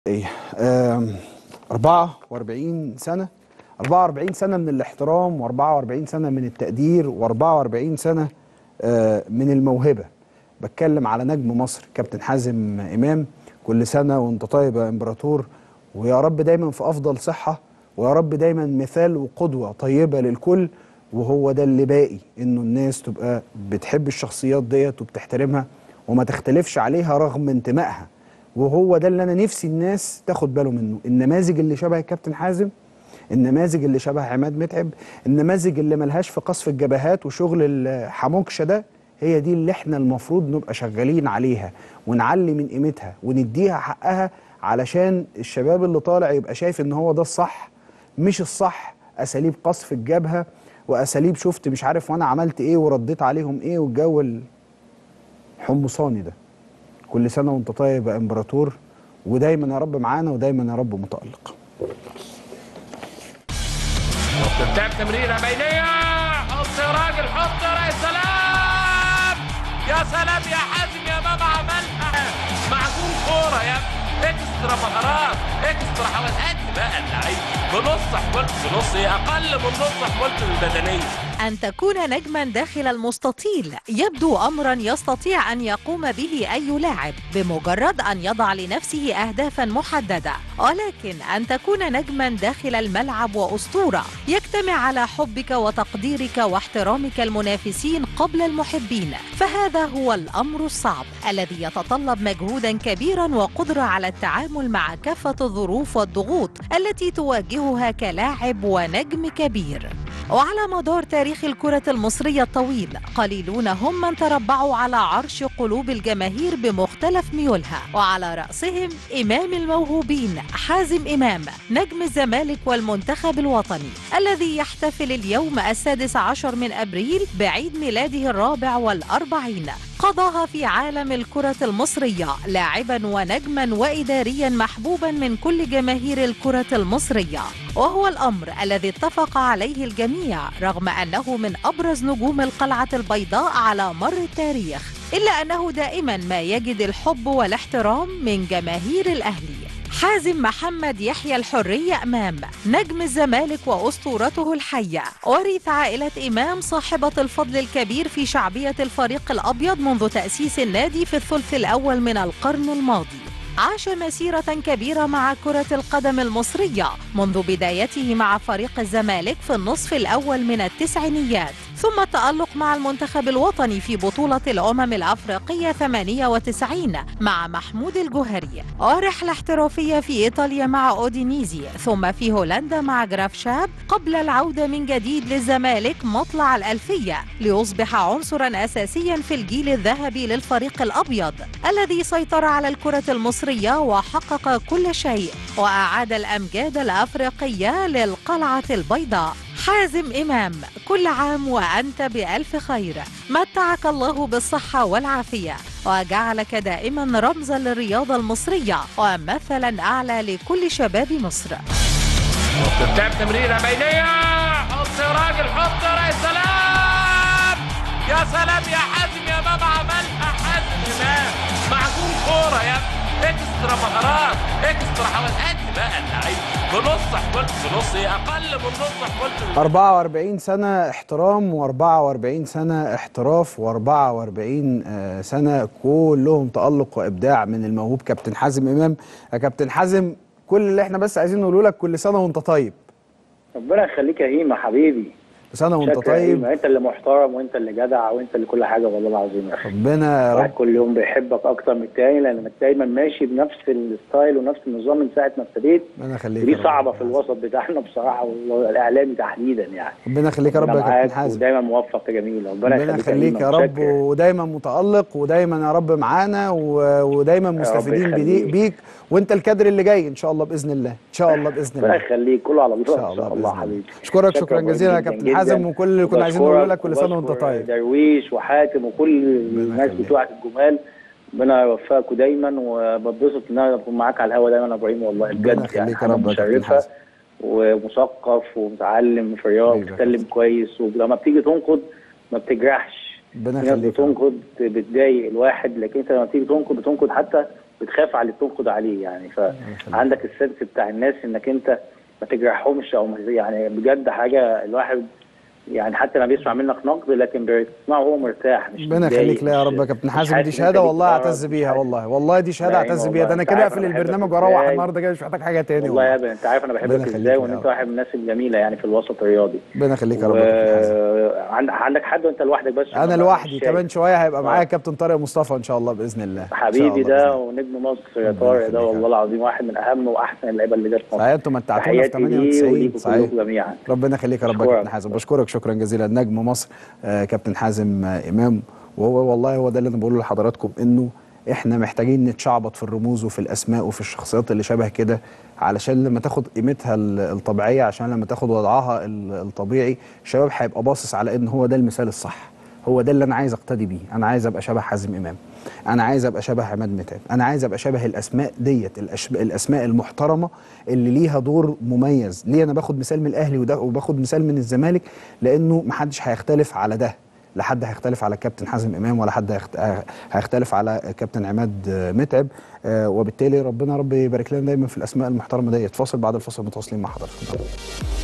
ايه آم، 44 سنة 44 سنة من الاحترام و44 سنة من التقدير و44 سنة آه، من الموهبة بتكلم على نجم مصر كابتن حازم إمام كل سنة وانت طيب يا امبراطور ويا رب دايما في أفضل صحة ويا رب دايما مثال وقدوة طيبة للكل وهو ده اللي باقي انه الناس تبقى بتحب الشخصيات ديت وبتحترمها وما تختلفش عليها رغم انتمائها وهو ده اللي انا نفسي الناس تاخد باله منه النماذج اللي شبه الكابتن حازم النماذج اللي شبه عماد متعب النماذج اللي ملهاش في قصف الجبهات وشغل الحموكشه ده هي دي اللي احنا المفروض نبقى شغالين عليها ونعلي من قيمتها ونديها حقها علشان الشباب اللي طالع يبقى شايف ان هو ده الصح مش الصح اساليب قصف الجبهه واساليب شفت مش عارف وانا عملت ايه ورديت عليهم ايه والجو الحمصاني ده كل سنه وانت طيب يا امبراطور ودايما يا رب معانا ودايما يا رب متالق بتلعب تمريره بينيه حط يا راجل حط يا ريس سلام يا سلام يا حازم يا ماما عملها معجون كوره يا اكسترا مهارات اكسترا حوالي قد بقى اللعيب بنص حمولته بنص ايه اقل من نص حمولته البدنيه أن تكون نجما داخل المستطيل يبدو أمرا يستطيع أن يقوم به أي لاعب بمجرد أن يضع لنفسه أهدافا محددة ولكن أن تكون نجما داخل الملعب وأسطورة يجتمع على حبك وتقديرك واحترامك المنافسين قبل المحبين فهذا هو الأمر الصعب الذي يتطلب مجهودا كبيرا وقدرة على التعامل مع كافة الظروف والضغوط التي تواجهها كلاعب ونجم كبير وعلى مدار تاريخ الكرة المصرية الطويل قليلون هم من تربعوا على عرش قلوب الجماهير بمختلف ميولها وعلى رأسهم إمام الموهوبين حازم إمام نجم الزمالك والمنتخب الوطني الذي يحتفل اليوم السادس عشر من أبريل بعيد ميلاده الرابع والأربعين قضاها في عالم الكرة المصرية لاعبا ونجما وإداريا محبوبا من كل جماهير الكرة المصرية وهو الأمر الذي اتفق عليه الجميع رغم أنه من أبرز نجوم القلعة البيضاء على مر التاريخ إلا أنه دائما ما يجد الحب والاحترام من جماهير الأهلي حازم محمد يحيى الحرية أمام نجم الزمالك وأسطورته الحية ورث عائلة إمام صاحبة الفضل الكبير في شعبية الفريق الأبيض منذ تأسيس النادي في الثلث الأول من القرن الماضي عاش مسيرة كبيرة مع كرة القدم المصرية منذ بدايته مع فريق الزمالك في النصف الأول من التسعينيات ثم التألق مع المنتخب الوطني في بطولة الأمم الأفريقية 98 مع محمود الجوهري ورحلة احترافية في إيطاليا مع أودينيزي ثم في هولندا مع جراف شاب قبل العودة من جديد للزمالك مطلع الألفية ليصبح عنصرا أساسيا في الجيل الذهبي للفريق الأبيض الذي سيطر على الكرة المصرية وحقق كل شيء وأعاد الأمجاد الأفريقية للقلعة البيضاء حازم إمام كل عام وأنت بألف خير متعك الله بالصحة والعافية وجعلك دائما رمزا للرياضة المصرية ومثلا أعلى لكل شباب مصر بتلعب تمريره بينيه حط يا راجل حط يا ريس سلام يا سلام يا حازم يا ماما عملها حازم امام معجون كوره يا اكسترا مهارات اكسترا حوالي قد بقى اللعيب بنص حمولته بنص ايه اقل من نص حمولته 44 سنة احترام و44 سنة احتراف و44 آه، سنة كلهم تألق وإبداع من الموهوب كابتن حازم إمام يا كابتن حازم كل اللي احنا بس عايزين نقوله لك كل سنة وانت طيب ربنا يخليك يا هيما حبيبي كل سنة وانت شكرا يا طيب هيما انت اللي محترم وانت اللي جدع وانت اللي كل حاجه والله العظيم يا اخي ربنا يا الواحد رب كل يوم بيحبك اكتر من التاني لانك دايما ماشي بنفس الستايل ونفس النظام من ساعه ما ابتديت ربنا يخليك ودي يا رب. صعبه في الوسط بتاعنا بصراحه والله الاعلامي تحديدا يعني ربنا يخليك يا رب يا ربنا كابتن معاك حازم ودايما موفق يا جميل ربنا ربنا يخليك يخليك يا هيما، رب متشكر. ودايما متألق ودايما يا رب معانا و- ودايما مستفيدين يخليك. بدي- بيك وانت الكادر اللي جاي ان شاء الله باذن الله ان شاء الله باذن ربنا الله يخليك كله على الله ان شاء الله باذن الله حبيبي اشكرك شكرا شكراً جزيلا يا جداً كابتن جداً. حازم وكل اللي كنا عايزين نقوله لك كل سنه وانت وبشكر طيب درويش وحاتم وكل الناس يخليك. بتوعك الجمال ربنا يوفقكم دايما وبتبسط ان انا اكون معاك على الهوا دايما يا ابراهيم والله ربنا بجد يعني يخليك يا حاجه رب يا كابتن مشرفه حازم. ومثقف ومتعلم في الرياضه حبيبي يا وبتتكلم كابتن. كويس ولما بتيجي تنقد ما بتجرحش ربنا في ناس يخليك يا رب. بتنقد بتضايق الواحد لكن انت لما بتيجي تنقد بتنقد حتى بتخاف على اللي بتنقد عليه يعني فعندك السنس بتاع الناس انك انت ما تجرحهمش او ما- يعني بجد حاجه الواحد يعني حتى لما بيسمع منك نقد لكن بيسمعه وهو مرتاح مش ربنا متضايق، يخليك لا يا مش- رب يا كابتن مش حازم حاسس دي إن شهاده أنت والله ليك اعتز ضرر، بيها مش والله والله دي شهاده لا، اعتز والله بيها ده انا أنت كده عارف اقفل أنا بحبك البرنامج واروح إزاي. النهارده كده مش محتاج حاجه تاني والله يا والله ابني انت عارف انا ربنا بحبك يخليك ازاي يا وان انت رب. واحد من الناس الجميله يعني في الوسط الرياضي ربنا يخليك يا رب يا كابتن حازم وعند- عندك حد وانت لوحدك بس انا مش لوحدي شايف. كمان شويه هيبقى معايا آه. كابتن طارق مصطفى ان شاء الله باذن الله إن شاء حبيبي الله بإذن ده الله. ونجم مصر يا ربنا طارق يخليك ده يا والله العظيم واحد من اهم واحسن اللعيبه اللي جت مصر صحيح انتوا متعتونا في تحياتي ليه 98 وليكم صحيح كلكم جميعا ربنا يخليك يا رب يا بشكرك. كابتن حازم بشكرك شكرا جزيلا نجم مصر آه كابتن حازم آه امام وهو والله هو ده اللي انا بقوله لحضراتكم انه احنا محتاجين نتشعبط في الرموز وفي الاسماء وفي الشخصيات اللي شبه كده علشان لما تاخد قيمتها ال- الطبيعيه عشان لما تاخد وضعها ال- الطبيعي الشباب هيبقى باصص على ان هو ده المثال الصح هو ده اللي انا عايز اقتدي بيه انا عايز ابقى شبه حازم امام انا عايز ابقى شبه عماد متعب انا عايز ابقى شبه الاسماء ديت الأشب... الاسماء المحترمه اللي ليها دور مميز ليه انا باخد مثال من الاهلي وده وباخد مثال من الزمالك لانه محدش هيختلف على ده لا حد هيختلف على كابتن حازم امام ولا حد هيخت- هيختلف على كابتن عماد متعب آه، وبالتالي ربنا رب يبارك لنا دايما في الاسماء المحترمه ديت فاصل بعد الفاصل متواصلين مع حضراتكم